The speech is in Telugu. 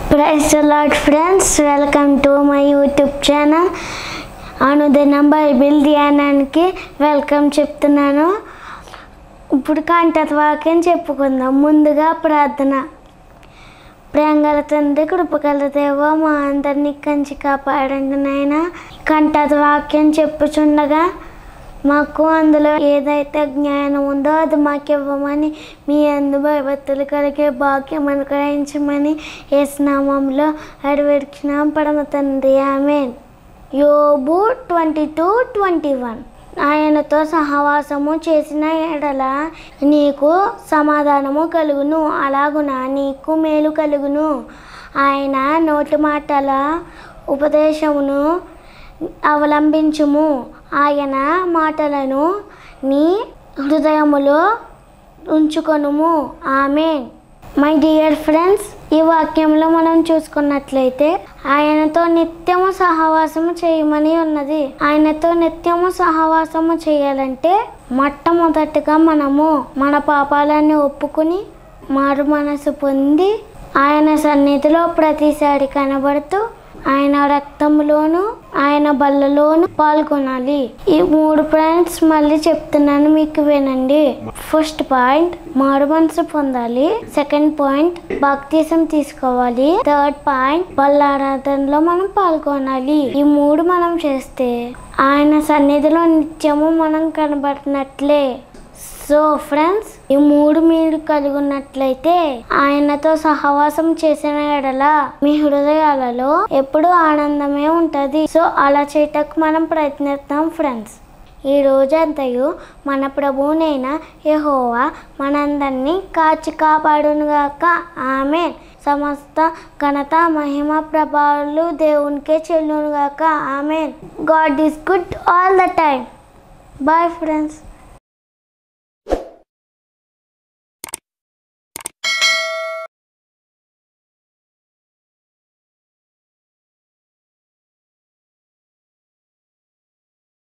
price Lord friends welcome to my YouTube channel అనుదినం బైబిల్ ధ్యానానికి వెల్కమ్ చెప్తున్నాను ఇప్పుడు కంటత వాక్యం చెప్పుకుందాం ముందుగా ప్రార్థన ప్రేంగల తండ్రి కృపగల దేవో మా అందరినీ కంచి కాపాడండి నాయన కంటత వాక్యం చెప్పుచుండగా మాకు అందులో ఏదైతే జ్ఞానం ఉందో అది మాకు ఇవ్వమని మీ అందు భయభక్తులు కలిగే భాగ్యం అనుగ్రహించమని ఏసునామంలో అడివెడిచినాం పడమ తండ్రి ఆమె యోబు ట్వంటీ టూ ట్వంటీ వన్ ఆయనతో సహవాసము చేసిన ఎడల నీకు సమాధానము కలుగును అలాగున నీకు మేలు కలుగును ఆయన నోటి మాటల ఉపదేశమును అవలంబించుము ఆయన మాటలను నీ హృదయములో ఉంచుకొనుము ఆమె మై డియర్ ఫ్రెండ్స్ ఈ వాక్యంలో మనం చూసుకున్నట్లయితే ఆయనతో నిత్యము సహవాసము చేయమని ఉన్నది ఆయనతో నిత్యము సహవాసము చేయాలంటే మొట్టమొదటిగా మనము మన పాపాలన్నీ ఒప్పుకుని మారు మనసు పొంది ఆయన సన్నిధిలో ప్రతిసారి కనబడుతూ ఆయన రక్తంలోను ఆయన బల్లలోను పాల్గొనాలి ఈ మూడు పాయింట్స్ మళ్ళీ చెప్తున్నాను మీకు వినండి ఫస్ట్ పాయింట్ మారు మనసు పొందాలి సెకండ్ పాయింట్ బాప్తీసం తీసుకోవాలి థర్డ్ పాయింట్ బల్లారాధనలో మనం పాల్గొనాలి ఈ మూడు మనం చేస్తే ఆయన సన్నిధిలో నిత్యము మనం కనబడినట్లే సో ఫ్రెండ్స్ ఈ మూడు మీరు కలిగి ఉన్నట్లయితే ఆయనతో సహవాసం చేసిన ఎడల మీ హృదయాలలో ఎప్పుడు ఆనందమే ఉంటది సో అలా చేయటకు మనం ప్రయత్నిస్తాం ఫ్రెండ్స్ ఈ రోజంతయు మన ప్రభువునైన యెహోవా మనందరినీ కాచి కాపాడునుగాక ఆమె సమస్త ఘనత మహిమ ప్రభావాలు దేవునికే చెల్లునుగాక ఆమె God is good all the time bye friends